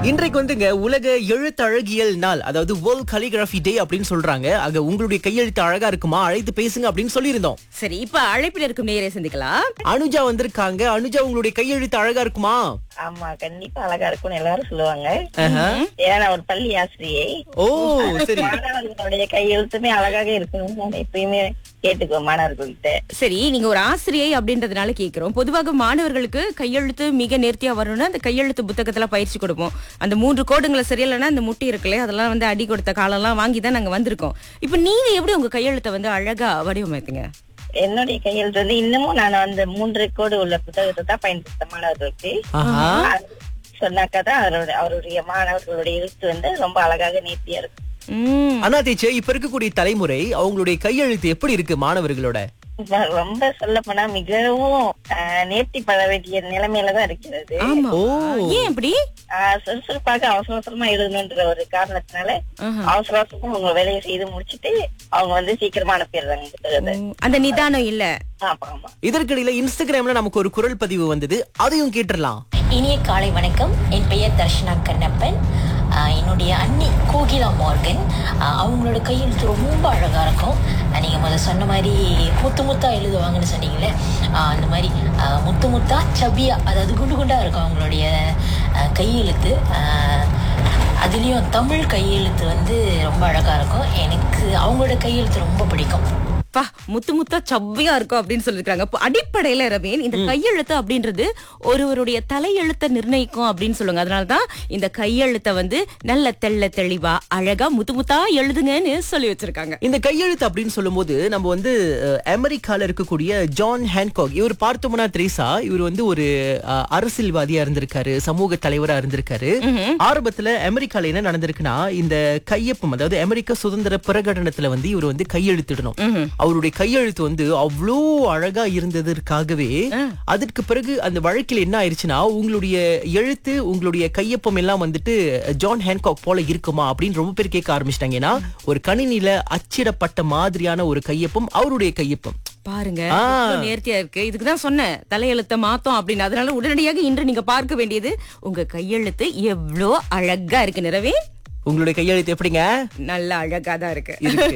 இன்றைக்கு வந்துங்க உலக எழுத்தழகியல் நாள் அதாவது வேர்ல்ட் கலிகிராஃபி டே அப்படின்னு சொல்றாங்க அங்க உங்களுடைய கையெழுத்து அழகா இருக்குமா அழைத்து பேசுங்க அப்படின்னு சொல்லியிருந்தோம் சரி இப்ப அழைப்பில் இருக்கும் நேரே சந்திக்கலாம் அனுஜா வந்திருக்காங்க அனுஜா உங்களுடைய கையெழுத்து அழகா இருக்குமா ஆமா கண்டிப்பா அழகா இருக்கும்னு எல்லாரும் சொல்லுவாங்க ஆஹா. ஏன்னா நான் ஒரு பள்ளி ஆசிரியை ஓ சரி மாணவர்களுடைய கையெழுத்துமே அழகாக இருக்கணும்னு நான் எப்பயுமே கேட்டுக்குவேன் மாணவர்கள்கிட்ட சரி நீங்க ஒரு ஆசிரியை அப்படின்றதுனால கேக்குறோம் பொதுவாக மாணவர்களுக்கு கையெழுத்து மிக நேர்த்தியா வரணும்னா அந்த கையெழுத்து புத்தகத்துல பயிற்சி கொடுப்போம் அந்த மூன்று கோடுங்களை சரியில்லைன்னா அந்த முட்டி இருக்குல்ல அதெல்லாம் வந்து அடி கொடுத்த காலெல்லாம் வாங்கி தான் நாங்க வந்திருக்கோம் இப்ப நீங்க எப்படி உங்க கையெழுத்தை வந்து அழகா வடிவமைத்தீங்க என்னுடைய கையெழுத்து வந்து இன்னமும் நான் அந்த மூன்று கோடு உள்ள புத்தகத்தை தான் பயன்படுத்த மாணவர்களுக்கு ஆஹா அது சொன்னாக்காதான் அவருடைய அவருடைய மாணவர்களுடைய எழுத்து வந்து ரொம்ப அழகாக நேர்த்தியா இருக்கும் உம் அண்ணா தேச்சே இப்ப இருக்கக்கூடிய தலைமுறை அவங்களுடைய கையெழுத்து எப்படி இருக்கு மாணவர்களோட இப்ப ரொம்ப சொல்ல போனா மிகவும் ஆஹ், நேர்த்தி பட வேண்டிய நிலைமையில தான் இருக்கிறது ஆமா ஓ ஏன் அப்படி ஆஹ், சுறுசுறுப்பாக அவசர அவசரமா எழுதணுன்ற ஒரு காரணத்தினால ஆஹா. அவசர அவசரமா அவங்க வேலையை செய்து முடிச்சிட்டு அவங்க வந்து சீக்கிரமா அனுப்பிடுறாங்க புத்தகத்தை உம், அந்த நிதானம் இல்ல ஆமா ஆமா இதற்கிடையில இன்ஸ்டாகிராம்ல நமக்கு ஒரு குரல் பதிவு வந்தது அதையும் கேட்டுறலாம் இனிய காலை வணக்கம் என் பெயர் தர்ஷனா கண்ணப்பன் ஆஹ் என்னுடைய அண்ணி கோகிலா மார்கன் ஆஹ் அவங்களோட கையெழுத்து ரொம்ப அழகாக இருக்கும் ஆஹ் நீங்க முதல்ல சொன்ன மாதிரி முத்து முத்தா எழுதுவாங்கன்னு சொன்னீங்களே ஆஹ் அந்த மாதிரி ஆஹ் முத்து முத்தா சபியா அதாவது குண்டு குண்டா இருக்கும் அவங்களுடைய ஆஹ் கையெழுத்து ஆஹ் அதுலேயும் தமிழ் கையெழுத்து வந்து ரொம்ப அழகாக இருக்கும் எனக்கு அவங்களோட கையெழுத்து ரொம்ப பிடிக்கும் பா முத்து முத்தா சவ்வையா இருக்கும் அப்படின்னு சொல்லிருக்காங்க அப்போ அடிப்படையில ரவீன் இந்த கையெழுத்து அப்படின்றது ஒருவருடைய தலையெழுத்தை நிர்ணயிக்கும் அப்படின்னு சொல்லுவாங்க அதனாலதான் இந்த கையெழுத்தை வந்து நல்ல தெள்ள தெளிவா அழகா முத்து முத்தா எழுதுங்கன்னு சொல்லி வச்சிருக்காங்க இந்த கையெழுத்து அப்படின்னு சொல்லும்போது நம்ம வந்து அஹ், அமெரிக்கால இருக்கக்கூடிய ஜான் ஹேன்காக் இவர் பார்த்தோம்னா த்ரீசா இவர் வந்து ஒரு அஹ், அரசியல்வாதியா இருந்திருக்காரு சமூக தலைவரா இருந்திருக்காரு ஆரம்பத்துல அமெரிக்கால என்ன நடந்திருக்குன்னா இந்த கையொப்பம் அதாவது அமெரிக்க சுதந்திர பிரகடனத்துல வந்து இவர் வந்து கையெழுத்திடணும் அவருடைய கையெழுத்து வந்து அவ்வளோ அழகா இருந்ததற்காகவே அதற்கு பிறகு அந்த வழக்கில் என்ன ஆயிருச்சுன்னா உங்களுடைய எழுத்து உங்களுடைய கையொப்பம் எல்லாம் வந்துட்டு ஜான் ஹேன்காக் போல இருக்குமா அப்படின்னு ரொம்ப பேர் கேட்க ஆரம்பிச்சிட்டாங்க ஏன்னா ஒரு கணினியில அச்சிடப்பட்ட மாதிரியான ஒரு கையொப்பம் அவருடைய கையொப்பம் பாருங்க ஆ. எவ்வளவு நேர்த்தியா இருக்கு இதுக்கு தான் சொன்னேன் தலையெழுத்தை மாத்தோம் அப்படின்னு அதனால உடனடியாக இன்று நீங்க பார்க்க வேண்டியது உங்க கையெழுத்து எவ்வளோ அழகா இருக்கு நிறவே உங்களுடைய கையெழுத்து எப்படிங்க நல்ல அழகா தான் இருக்கு இருக்கு